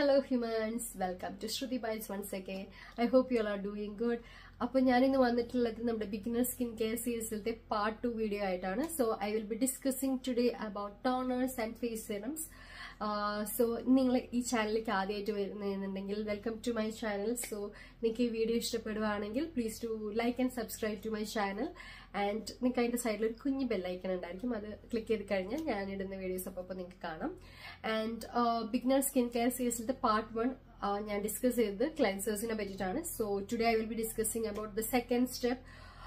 hello humans welcome to Shruthi bites once again I hope you are doing good അപ്പൊ ഞാൻ ഇന്ന് വന്നിട്ടുള്ളത് നമ്മുടെ ബിഗിനർ സ്കിൻ കെയർ സീരീസിലത്തെ പാർട്ട് ടു വീഡിയോ ആയിട്ടാണ് so I will be discussing today about toners and face serums so നിങ്ങൾ ഈ ചാനലിലേക്ക് ആദ്യമായിട്ട് വരുന്നുണ്ടെങ്കിൽ welcome to my channel so നിങ്ങൾക്ക് ഈ വീഡിയോ ഇഷ്ടപ്പെടുവാണെങ്കിൽ please to like and subscribe to my channel and നിങ്ങൾക്ക് അതിന്റെ സൈഡിൽ ഒരു കുഞ്ഞ് ബെല്ലൈക്കൺ ഉണ്ടായിരിക്കും അത് ക്ലിക്ക് ചെയ്ത് കഴിഞ്ഞാൽ ഞാൻ ഇടുന്ന വീഡിയോസ് അപ്പോൾ നിങ്ങൾക്ക് കാണാം ആൻഡ് ബിഗ്നർ സ്കിൻ കെയർ സീരീസിലത്തെ പാർട്ട് വൺ ഞാൻ ഡിസ്കസ് ചെയ്തത് ക്ലെൻസേഴ്സിനെ പറ്റിയിട്ടാണ് so today I will be discussing about the second step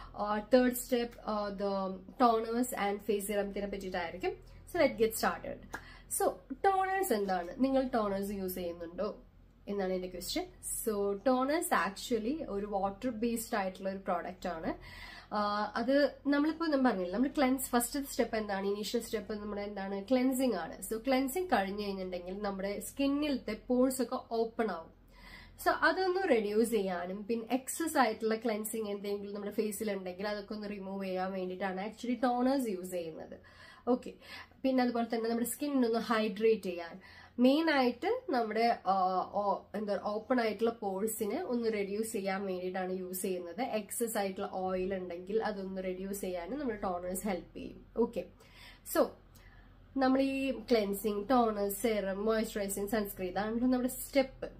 third step the toners and face സിറംത്തിനെ പറ്റിയിട്ടായിരിക്കും so let get started so toners എന്താണ് നിങ്ങൾ ടോണേഴ്സ് യൂസ് ചെയ്യുന്നുണ്ടോ എന്നാണ് എന്റെ ക്വസ്റ്റ്യൻ സോ ടോണേഴ്സ് ആക്ച്വലി ഒരു വാട്ടർ ബേസ്ഡ് ആയിട്ടുള്ള ഒരു പ്രോഡക്റ്റ് ആണ് അത് നമ്മളിപ്പോ ഞാൻ പറഞ്ഞില്ല നമ്മൾ ക്ലെൻസ് ഫസ്റ്റ് സ്റ്റെപ്പ് എന്താണ് ഇനീഷ്യൽ സ്റ്റെപ്പ് നമ്മുടെ എന്താണ് ക്ലെൻസിങ് ആണ് സോ ക്ലെൻസിങ് കഴിഞ്ഞു കഴിഞ്ഞിട്ടുണ്ടെങ്കിൽ നമ്മുടെ സ്കിന്നിലത്തെ പോഴ്സ് ഒക്കെ ഓപ്പൺ ആവും സോ അതൊന്ന് റെഡ്യൂസ് ചെയ്യാനും പിന്നെ എക്സസ് ആയിട്ടുള്ള ക്ലെൻസിങ് എന്തെങ്കിലും നമ്മുടെ ഫേസിൽ ഉണ്ടെങ്കിൽ അതൊക്കെ ഒന്ന് റിമൂവ് ചെയ്യാൻ വേണ്ടിയിട്ടാണ് ആക്ച്വലി ടോണേഴ്സ് യൂസ് ചെയ്യുന്നത് ഓക്കെ പിന്നെ അതുപോലെ തന്നെ നമ്മുടെ സ്കിന്നൊന്ന് ഹൈഡ്രേറ്റ് ചെയ്യാൻ മെയിൻ ആയിട്ട് നമ്മുടെ എന്താ ഓപ്പൺ ആയിട്ടുള്ള പോഴ്സിനെ ഒന്ന് റെഡ്യൂസ് ചെയ്യാൻ വേണ്ടിയിട്ടാണ് യൂസ് ചെയ്യുന്നത് എക്സസ് ആയിട്ടുള്ള ഓയിൽ ഉണ്ടെങ്കിൽ അതൊന്ന് റെഡ്യൂസ് ചെയ്യാനും നമ്മുടെ ടോണേഴ്സ് ഹെൽപ്പ് ചെയ്യും ഓക്കെ സോ നമ്മൾ ഈ cleansing toners serum moisturizing sunscreen ഇതാണല്ലോ നമ്മുടെ സ്റ്റെപ്പ്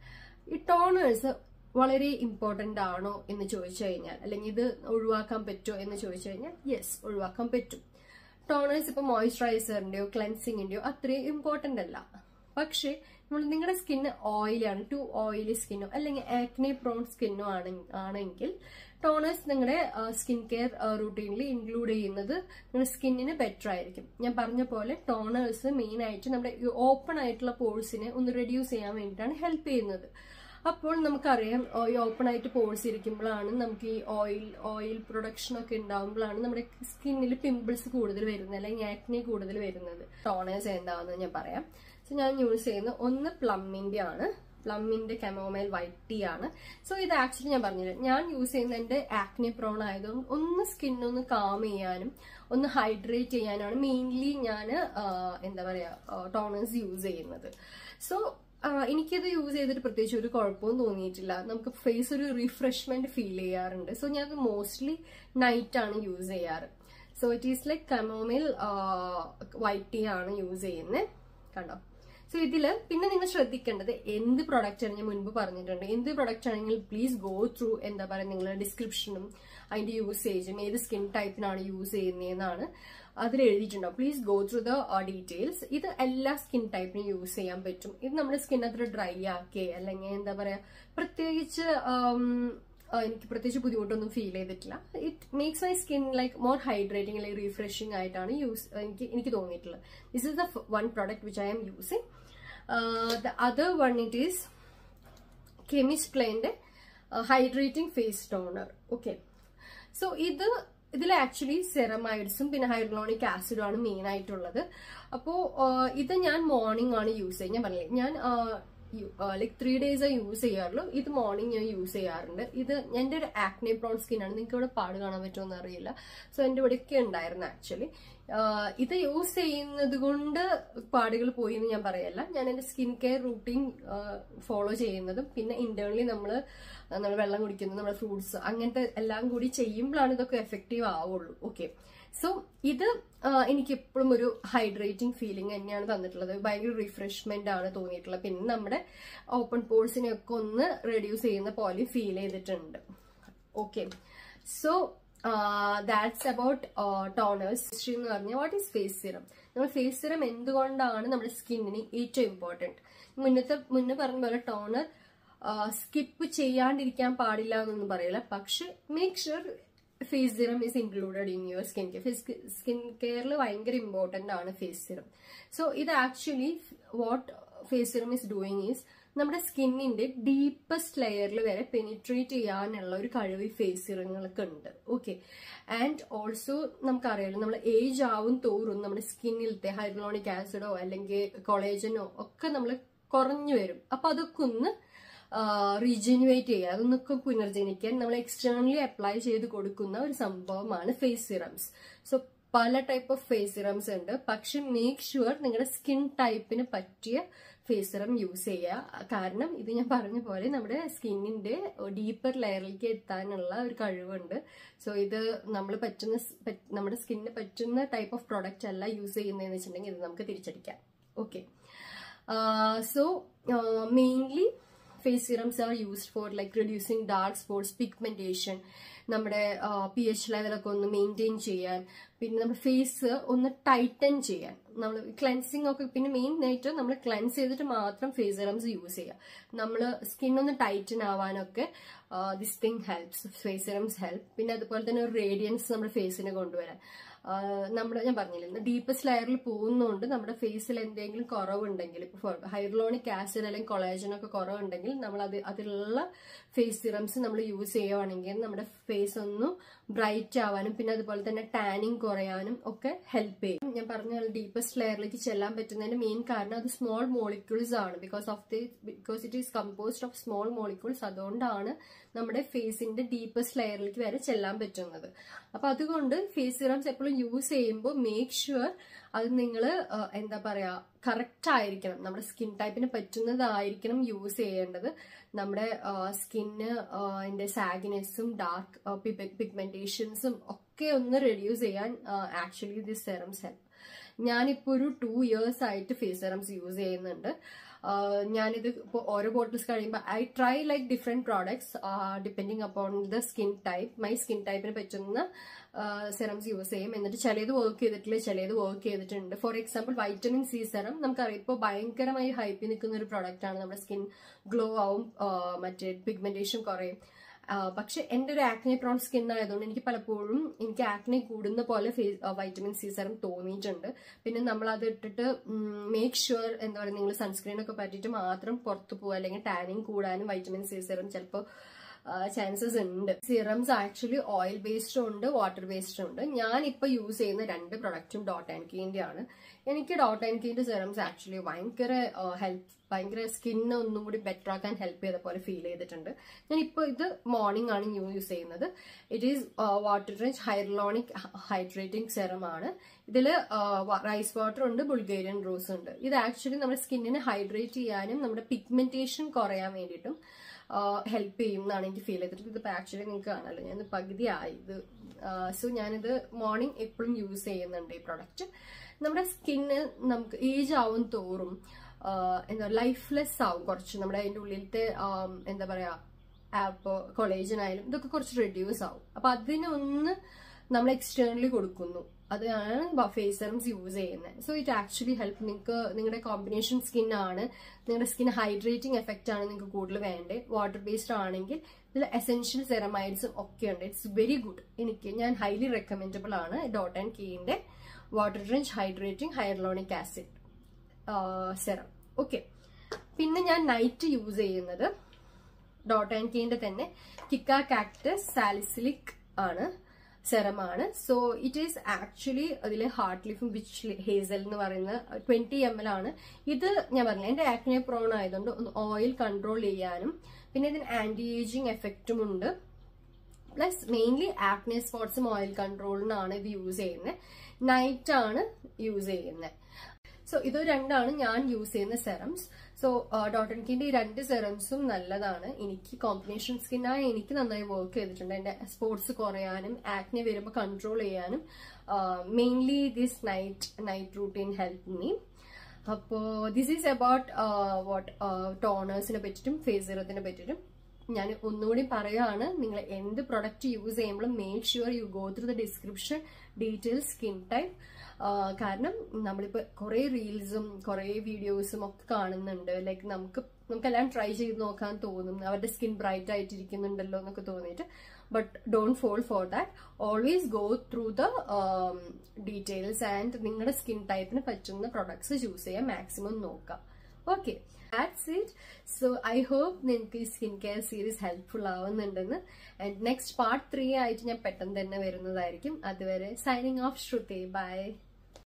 ഈ ടോണേഴ്സ് വളരെ ഇമ്പോർട്ടന്റ് ആണോ എന്ന് ചോദിച്ചു കഴിഞ്ഞാൽ അല്ലെങ്കിൽ ഇത് ഒഴിവാക്കാൻ പറ്റുമോ എന്ന് ചോദിച്ചു കഴിഞ്ഞാൽ യെസ് ഒഴിവാക്കാൻ പറ്റും ടോണേഴ്സ് ഇപ്പൊ മോയ്സ്ചറൈസറിന്റെയോ ക്ലെൻസിങ്ങിന്റെയോ അത്രയും ഇമ്പോർട്ടന്റ് അല്ല പക്ഷേ നമ്മൾ നിങ്ങളുടെ സ്കിന്ന് ഓയിലാണ് ടു ഓയിലി സ്കിന്നോ അല്ലെങ്കിൽ ആക്നെ പ്രോൺ സ്കിന്നോ ആണെങ്കിൽ ടോണേഴ്സ് നിങ്ങളുടെ സ്കിൻ കെയർ റൂട്ടീനിൽ ഇൻക്ലൂഡ് ചെയ്യുന്നത് നിങ്ങളുടെ സ്കിന്നിന് ബെറ്റർ ആയിരിക്കും ഞാൻ പറഞ്ഞ പോലെ ടോണേഴ്സ് മെയിൻ ആയിട്ട് നമ്മുടെ ഓപ്പൺ ആയിട്ടുള്ള പോഴ്സിനെ ഒന്ന് റെഡ്യൂസ് ചെയ്യാൻ വേണ്ടിയിട്ടാണ് ഹെൽപ്പ് ചെയ്യുന്നത് അപ്പോൾ നമുക്കറിയാം ഈ ഓപ്പൺ ആയിട്ട് പോഴ്സ് ഇരിക്കുമ്പോഴാണ് നമുക്ക് ഈ ഓയിൽ ഓയിൽ പ്രൊഡക്ഷൻ ഒക്കെ ഉണ്ടാകുമ്പോഴാണ് നമ്മുടെ സ്കിന്നിൽ പിമ്പിൾസ് കൂടുതൽ വരുന്നത് അല്ലെങ്കിൽ ആക്നെ കൂടുതൽ വരുന്നത് ടോണേഴ്സ് എന്താണെന്ന് ഞാൻ പറയാം സോ ഞാൻ യൂസ് ചെയ്യുന്നത് ഒന്ന് പ്ലമ്മിന്റെ ആണ് പ്ലമ്മിന്റെ കെമോമൈൽ വൈറ്റ് ടീ ആണ് സോ ഇത് ആക്ച്വലി ഞാൻ പറഞ്ഞില്ല ഞാൻ യൂസ് ചെയ്യുന്ന എന്റെ ആക്നെ പ്രോൺ ആയതുകൊണ്ട് ഒന്ന് സ്കിന്നൊന്ന് കാം ചെയ്യാനും ഒന്ന് ഹൈഡ്രേറ്റ് ചെയ്യാനാണ് മെയിൻലി ഞാൻ എന്താ പറയാ ടോണേഴ്സ് യൂസ് ചെയ്യുന്നത് സോ എനിക്കിത് യൂസ് ചെയ്തിട്ട് പ്രത്യേകിച്ച് ഒരു കുഴപ്പവും തോന്നിയിട്ടില്ല നമുക്ക് ഫേസ് ഒരു റിഫ്രഷ്മെന്റ് ഫീൽ ചെയ്യാറുണ്ട് സോ ഞാൻ മോസ്റ്റ്ലി നൈറ്റ് ആണ് യൂസ് ചെയ്യാറ് so it is like chamomile white tea ആണ് യൂസ് ചെയ്യുന്നത് കണ്ടോ സോ ഇതില് പിന്നെ നിങ്ങൾ ശ്രദ്ധിക്കേണ്ടത് എന്ത് പ്രൊഡക്റ്റ് ആണ് ഞാൻ മുൻപ് പറഞ്ഞിട്ടുണ്ട് എന്ത് പ്രൊഡക്റ്റ് ആണെങ്കിൽ പ്ലീസ് ഗോ ത്രൂ എന്താ പറയുക നിങ്ങളുടെ ഡിസ്ക്രിപ്ഷനും അതിന്റെ യൂസേജും ഏത് സ്കിൻ ടൈപ്പിനാണ് യൂസ് ചെയ്യുന്നതെന്നാണ് അതിൽ എഴുതിയിട്ടുണ്ടാവും please go through the details ഇത് എല്ലാ സ്കിൻ ടൈപ്പിനും യൂസ് ചെയ്യാൻ പറ്റും ഇത് നമ്മുടെ സ്കിൻ അത്ര ഡ്രൈ ആക്കേ അല്ലെങ്കിൽ എന്താ പറയാ പ്രത്യേകിച്ച് എനിക്ക് പ്രത്യേകിച്ച് ബുദ്ധിമുട്ടൊന്നും ഫീൽ ചെയ്തിട്ടില്ല it makes my skin like more hydrating അല്ലെങ്കിൽ റീഫ്രഷിംഗ് ആയിട്ടാണ് യൂസ് എനിക്ക് എനിക്ക് തോന്നിയിട്ടുള്ളത് this is the one product which I'm using the other one it is chemist പ്ലെയിന്റെ hydrating face toner okay so ഇത് ഇതിൽ ആക്ച്വലി സെറമൈഡ്സും പിന്നെ ഹൈഡ്രോണിക് ആസിഡും ആണ് മെയിൻ ആയിട്ടുള്ളത് അപ്പോൾ ഇത് ഞാൻ മോർണിംഗ് ആണ് യൂസ് ചെയ്യുന്നത് ഞാൻ പറഞ്ഞില്ലേ ഞാൻ ലൈക്ക് ത്രീ ഡേയ്സ് യൂസ് ചെയ്യാറുള്ളൂ ഇത് മോർണിംഗ് ഞാൻ യൂസ് ചെയ്യാറുണ്ട് ഇത് എൻ്റെ ഒരു ആക്നെ പ്രോൺ സ്കിൻ ആണ് നിങ്ങൾക്ക് ഇവിടെ പാട് കാണാൻ പറ്റുമെന്ന് അറിയില്ല സോ എൻ്റെ ഇവിടെയൊക്കെ ഉണ്ടായിരുന്നു ആക്ച്വലി ഇത് യൂസ് ചെയ്യുന്നത് കൊണ്ട് പാടുകൾ പോയി എന്ന് ഞാൻ പറയല്ല ഞാൻ എൻ്റെ സ്കിൻ കെയർ റൂട്ടീൻ ഫോളോ ചെയ്യുന്നതും പിന്നെ ഇന്റേണലി നമ്മൾ നമ്മൾ വെള്ളം കുടിക്കുന്നത് നമ്മുടെ ഫ്രൂട്ട്സ് അങ്ങനത്തെ എല്ലാം കൂടി ചെയ്യുമ്പോഴാണ് ഇതൊക്കെ എഫക്റ്റീവ് ആവുള്ളൂ ഓക്കെ സോ ഇത് എനിക്ക് എപ്പോഴും ഒരു ഹൈഡ്രേറ്റിംഗ് ഫീലിംഗ് തന്നെയാണ് തന്നിട്ടുള്ളത് ഭയങ്കര റിഫ്രഷ്മെന്റ് ആണ് തോന്നിയിട്ടുള്ളത് പിന്നെ നമ്മുടെ ഓപ്പൺ പോഴ്സിനെ ഒക്കെ ഒന്ന് റെഡ്യൂസ് ചെയ്യുന്ന പോലെ ഫീൽ ചെയ്തിട്ടുണ്ട് okay so that's about toners എന്ന് പറഞ്ഞാൽ വാട്ട് ഈസ് ഫേസ് സിറം നമ്മൾ ഫേസ് സിറം എന്തുകൊണ്ടാണ് നമ്മുടെ സ്കിന്നിന് ഏറ്റവും ഇമ്പോർട്ടൻറ്റ് മുന്നത്തെ മുന്നേ പറഞ്ഞ പോലെ ടോണർ സ്കിപ്പ് ചെയ്യാണ്ടിരിക്കാൻ പാടില്ല എന്നൊന്നും പറയില്ല പക്ഷെ make sure face serum is included in your skin care skin കെയറിൽ ഭയങ്കര ഇമ്പോർട്ടന്റ് ആണ് ഫേസ് സിറം സോ ഇത് actually what face serum is doing is നമ്മുടെ സ്കിന്നിന്റെ ഡീപ്പസ്റ്റ് ലെയറിൽ വരെ പെനിട്രേറ്റ് ചെയ്യാനുള്ള ഒരു കഴിവ് ഫേസ് സിറങ്ങൾക്ക് ഉണ്ട് ഓക്കെ ആൻഡ് ഓൾസോ നമുക്കറിയാലോ നമ്മൾ ഏജ് ആവും തോറും നമ്മുടെ സ്കിന്നിലത്തെ ഹൈഡ്രോണിക് ആസിഡോ അല്ലെങ്കിൽ കൊളേജനോ ഒക്കെ നമ്മൾ കുറഞ്ഞു വരും അപ്പൊ അതൊക്കെ ഒന്ന് റീജനുവേറ്റ് ചെയ്യുക അതൊന്നൊക്കെ പുനർജനിക്കാൻ നമ്മൾ എക്സ്റ്റേണലി അപ്ലൈ ചെയ്ത് കൊടുക്കുന്ന ഒരു സംഭവമാണ് ഫേസ് സിറംസ് സോ പല ടൈപ്പ് ഓഫ് ഫേസ് സിറംസ് ഉണ്ട് പക്ഷെ മേക്ക് ഷുവർ നിങ്ങളുടെ സ്കിൻ ടൈപ്പിന് പറ്റിയ ഫേസ് സിറം യൂസ് ചെയ്യുക കാരണം ഇത് ഞാൻ പറഞ്ഞ പോലെ നമ്മുടെ സ്കിന്നിന്റെ ഡീപ്പർ ലെയറിലേക്ക് എത്താനുള്ള ഒരു കഴിവുണ്ട് സോ ഇത് നമ്മൾ പറ്റുന്ന സ്- പറ്റ്- നമ്മുടെ സ്കിന്നിന് പറ്റുന്ന ടൈപ്പ് ഓഫ് പ്രോഡക്റ്റ് അല്ല യൂസ് ചെയ്യുന്നതെന്ന് വെച്ചിട്ടുണ്ടെങ്കിൽ ഇത് നമുക്ക് തിരിച്ചടിക്കാം okay so mainly face serums are used for like reducing dark spots pigmentation നമ്മുടെ പി എച്ച് ലെവലൊക്കെ ഒന്ന് മെയിൻറ്റെയിൻ ചെയ്യാൻ പിന്നെ നമ്മുടെ ഫേസ് ഒന്ന് ടൈറ്റൻ ചെയ്യാൻ നമ്മൾ ക്ലെൻസിങ് ഒക്കെ പിന്നെ മെയിൻ ആയിട്ട് നമ്മൾ ക്ലെൻസ് ചെയ്തിട്ട് മാത്രം ഫേസ് സിറംസ് യൂസ് ചെയ്യുക നമ്മൾ സ്കിൻ ഒന്ന് ടൈറ്റൻ ആവാനൊക്കെ this thing helps face serums help പിന്നെ അതുപോലെ തന്നെ ഒരു റേഡിയൻസ് നമ്മുടെ ഫേസിന് കൊണ്ടുവരാൻ നമ്മുടെ ഞാൻ പറഞ്ഞില്ലേ ഡീപ്പസ്റ്റ് ലെയറിൽ പോകുന്നതുകൊണ്ട് നമ്മുടെ ഫേസിൽ എന്തെങ്കിലും കുറവുണ്ടെങ്കിൽ ഇപ്പോൾ ഹൈഡ്രോണിക് ആസിഡ് അല്ലെങ്കിൽ കൊളേജനൊക്കെ കുറവുണ്ടെങ്കിൽ നമ്മൾ അത് അതിലുള്ള ഫേസ് സിറംസ് നമ്മൾ യൂസ് ചെയ്യുവാണെങ്കിൽ നമ്മുടെ ഫേസ് ഒന്ന് ബ്രൈറ്റ് ആവാനും പിന്നെ അതുപോലെ തന്നെ ടാനിങ് കുറയാനും ഒക്കെ ഹെൽപ്പ് ചെയ്യും ഞാൻ പറഞ്ഞ ഡീപ്പസ്റ്റ് ലെയറിലേക്ക് ചെല്ലാൻ പറ്റുന്നതിന്റെ മെയിൻ കാരണം അത് സ്മോൾ മോളിക്യൂൾസ് ആണ് because of the because it is composed of small molecules അതുകൊണ്ടാണ് നമ്മുടെ ഫേസിന്റെ ഡീപ്പസ്റ്റ് ലെയറിലേക്ക് വരെ ചെല്ലാൻ പറ്റുന്നത് അപ്പൊ അതുകൊണ്ട് ഫേസ് സിറംസ് എപ്പോഴും യൂസ് ചെയ്യുമ്പോൾ മേക്ക് ഷുവർ അത് നിങ്ങൾ എന്താ പറയാ കറക്റ്റ് ആയിരിക്കണം നമ്മുടെ സ്കിൻ ടൈപ്പിന് പറ്റുന്നതായിരിക്കണം യൂസ് ചെയ്യേണ്ടത് നമ്മുടെ സ്കിന്ന് അതിന്റെ സാഗിനെസ്സും ഡാർക്ക് പിഗ്മെന്റേഷൻസും ഒക്കെ ഒന്ന് റെഡ്യൂസ് ചെയ്യാൻ ആക്ച്വലി ദിസ് സെറംസ് ഹെൽപ്പ് ഞാനിപ്പോ ഒരു ടു ഇയേഴ്സ് ആയിട്ട് ഫേസ് സെറംസ് യൂസ് ചെയ്യുന്നുണ്ട് ആഹ് ഞാനിത് ഇപ്പോൾ ഓരോ ബോട്ടിൽസ് കഴിയുമ്പോൾ I try like different products depending upon the skin type my skin ടൈപ്പിന് പറ്റുന്ന സെറംസ് യൂസ് ചെയ്യും എന്നിട്ട് ചിലത് വർക്ക് ചെയ്തിട്ടില്ല ചിലത് വർക്ക് ചെയ്തിട്ടുണ്ട് for example vitamin C serum നമുക്കറിയാം ഇപ്പോൾ ഭയങ്കരമായി ഹൈപ്പിൽ നിൽക്കുന്ന ഒരു പ്രോഡക്റ്റ് ആണ് നമ്മുടെ സ്കിൻ ഗ്ലോ ആവും ആഹ് മറ്റേ പിഗ്മെന്റേഷൻ കുറയും ആഹ് പക്ഷെ എൻ്റെ ഒരു ആക്നെ പ്രോൺ സ്കിൻ ആയതുകൊണ്ട് എനിക്ക് പലപ്പോഴും എനിക്ക് ആക്നെ കൂടുന്ന പോലെ ഫേസ് വൈറ്റമിൻ സി സെറം തോന്നിയിട്ടുണ്ട് പിന്നെ നമ്മൾ അത് ഇട്ടിട്ട് മേക്ക് ഷുവർ എന്താ പറയുക നിങ്ങൾ സൺസ്ക്രീൻ ഒക്കെ പറ്റിയിട്ട് മാത്രം പുറത്തു പോകുക അല്ലെങ്കിൽ ടാനിങ് കൂടാനും വൈറ്റമിൻ സി സെറം ചിലപ്പോൾ ചാൻസസ് ഉണ്ട് സിറംസ് ആക്ച്വലി ഓയിൽ ബേസ്ഡും ഉണ്ട് വാട്ടർ ബേസ്ഡും ഉണ്ട് ഞാൻ ഇപ്പൊ യൂസ് ചെയ്യുന്ന രണ്ട് പ്രൊഡക്റ്റും ഡോട്ട് ആൻഡ് കീന്റെ ആണ് എനിക്ക് ഡോട്ട് ആൻഡ് കീന്റെ സിറംസ് ആക്ച്വലി ഭയങ്കര ഹെൽപ്പ് ഭയങ്കര സ്കിന്ന് ഒന്നും കൂടി ബെറ്റർ ആക്കാൻ ഹെൽപ്പ് ചെയ്ത പോലെ ഫീൽ ചെയ്തിട്ടുണ്ട് ഞാൻ ഇപ്പോൾ ഇത് മോർണിംഗ് ആണ് യൂസ് ചെയ്യുന്നത് it is water rich hyaluronic hydrating serum ആണ് ഇതിൽ റൈസ് വാട്ടർ ഉണ്ട് ബുൾഗേറിയൻ റോസ് ഉണ്ട് ഇത് ആക്ച്വലി നമ്മുടെ സ്കിന്നിനെ ഹൈഡ്രേറ്റ് ചെയ്യാനും നമ്മുടെ പിഗ്മെന്റേഷൻ കുറയാൻ വേണ്ടിയിട്ടും ഹെൽപ്പ് ചെയ്യും എന്നാണ് എനിക്ക് ഫീൽ ചെയ്തിട്ട് ഇതിപ്പോൾ ആക്ച്വലി നിങ്ങൾക്ക് കാണാമല്ലോ ഞാൻ പകുതി ആയി ഇത് സോ ഞാനിത് മോർണിംഗ് എപ്പോഴും യൂസ് ചെയ്യുന്നുണ്ട് ഈ പ്രൊഡക്റ്റ് നമ്മുടെ സ്കിന്ന് നമുക്ക് ഏജ് ആവും തോറും ആഹ് എന്താ ലൈഫ്ലെസ് ആവും കുറച്ച് നമ്മുടെ അതിൻ്റെ ഉള്ളിലത്തെ ആം, എന്താ പറയാ ഇപ്പോൾ കൊളേജൻ ആയാലും ഇതൊക്കെ കുറച്ച് റെഡ്യൂസ് ആവും അപ്പൊ അതിനൊന്ന് നമ്മൾ എക്സ്റ്റേണലി കൊടുക്കുന്നു അതാണ് ഫേസ് സെറംസ് യൂസ് ചെയ്യുന്നത് സോ ഇറ്റ് ആക്ച്വലി ഹെൽപ്പ് നിങ്ങൾക്ക് നിങ്ങളുടെ കോമ്പിനേഷൻ സ്കിൻ ആണ് നിങ്ങളുടെ സ്കിൻ ഹൈഡ്രേറ്റിംഗ് എഫക്റ്റ് ആണ് നിങ്ങൾക്ക് കൂടുതൽ വേണ്ടത് വാട്ടർ ബേസ്ഡ് ആണെങ്കിൽ ഇതിൽ എസെൻഷ്യൽ സെറമൈഡ്സും ഒക്കെ ഉണ്ട് ഇറ്റ്സ് വെരി ഗുഡ് എനിക്ക് ഞാൻ ഹൈലി റെക്കമെൻഡബിൾ ആണ് ഡോട്ട് ആൻഡ് കീന്റെ water rich hydrating hyaluronic acid serum okay പിന്നെ ഞാൻ നൈറ്റ് യൂസ് ചെയ്യുന്നത് ഡോട്ട് ആൻഡ് കീന്റെ തന്നെ കിക്ക കാക്ടസ് സാലിസിലിക് ആണ് സെറമാണ് സോ ഇറ്റ് ഈസ് ആക്ച്വലി അതിൽ ഹാർട്ട് ലിഫും വിച്ച് ഹേസൽ എന്ന് പറയുന്ന ട്വന്റി എം എൽ ആണ് ഇത് ഞാൻ പറഞ്ഞില്ല എന്റെ ആക്നെ പ്രോൺ ആയതുകൊണ്ട് ഒന്ന് ഓയിൽ കൺട്രോൾ ചെയ്യാനും പിന്നെ ഇതിന് ആന്റി ഏജിങ് എഫക്റ്റും ഉണ്ട് പ്ലസ് മെയിൻലി ആക്നെ സ്പോട്സും ഓയിൽ കൺട്രോളിനാണ് ഇത് യൂസ് ചെയ്യുന്നത് നൈറ്റ് ആണ് യൂസ് ചെയ്യുന്നത് സോ ഇത് രണ്ടാണ് ഞാൻ യൂസ് ചെയ്യുന്ന സെറംസ് സോ ഡോട്ട് ആൻഡ് കിന്റെ ഈ രണ്ട് സെറംസും നല്ലതാണ് എനിക്ക് കോമ്പിനേഷൻ സ്കിന്നായി എനിക്ക് നന്നായി വർക്ക് ചെയ്തിട്ടുണ്ട് എന്റെ സ്പോർട്സ് കുറയാനും ആക്നെ വരുമ്പോൾ കൺട്രോൾ ചെയ്യാനും mainly this night night routine help me അപ്പോ ദിസ് ഈസ് അബൌട്ട് വാട്ട് ടോണേഴ്സിനെ പറ്റിയിട്ടും ഫേസ് സിറത്തിനെ പറ്റിയിട്ടും ഞാൻ ഒന്നുകൂടി പറയുകയാണ് നിങ്ങൾ എന്ത് പ്രൊഡക്റ്റ് യൂസ് ചെയ്യുമ്പോഴും make sure you go through the description details skin type കാരണം നമ്മളിപ്പോൾ കുറേ റീൽസും കുറേ വീഡിയോസും ഒക്കെ കാണുന്നുണ്ട് ലൈക്ക് നമുക്ക് നമുക്കെല്ലാം ട്രൈ ചെയ്ത് നോക്കാൻ തോന്നും അവരുടെ സ്കിൻ ബ്രൈറ്റ് ആയിട്ടിരിക്കുന്നുണ്ടല്ലോ എന്നൊക്കെ തോന്നിയിട്ട് but don't fall for that always go through the details and നിങ്ങളുടെ സ്കിൻ ടൈപ്പിന് പറ്റുന്ന പ്രൊഡക്ട്സ് ചൂസ് ചെയ്യാൻ മാക്സിമം നോക്കാം okay that's it so I hope നിങ്ങൾക്ക് ഈ സ്കിൻ കെയർ സീരീസ് ഹെൽപ്ഫുൾ ആവുന്നുണ്ടെന്ന് ആൻഡ് നെക്സ്റ്റ് പാർട്ട് ത്രീ ആയിട്ട് ഞാൻ പെട്ടെന്ന് തന്നെ വരുന്നതായിരിക്കും അതുവരെ സൈനിങ് ഓഫ് ശ്രുതി ബൈ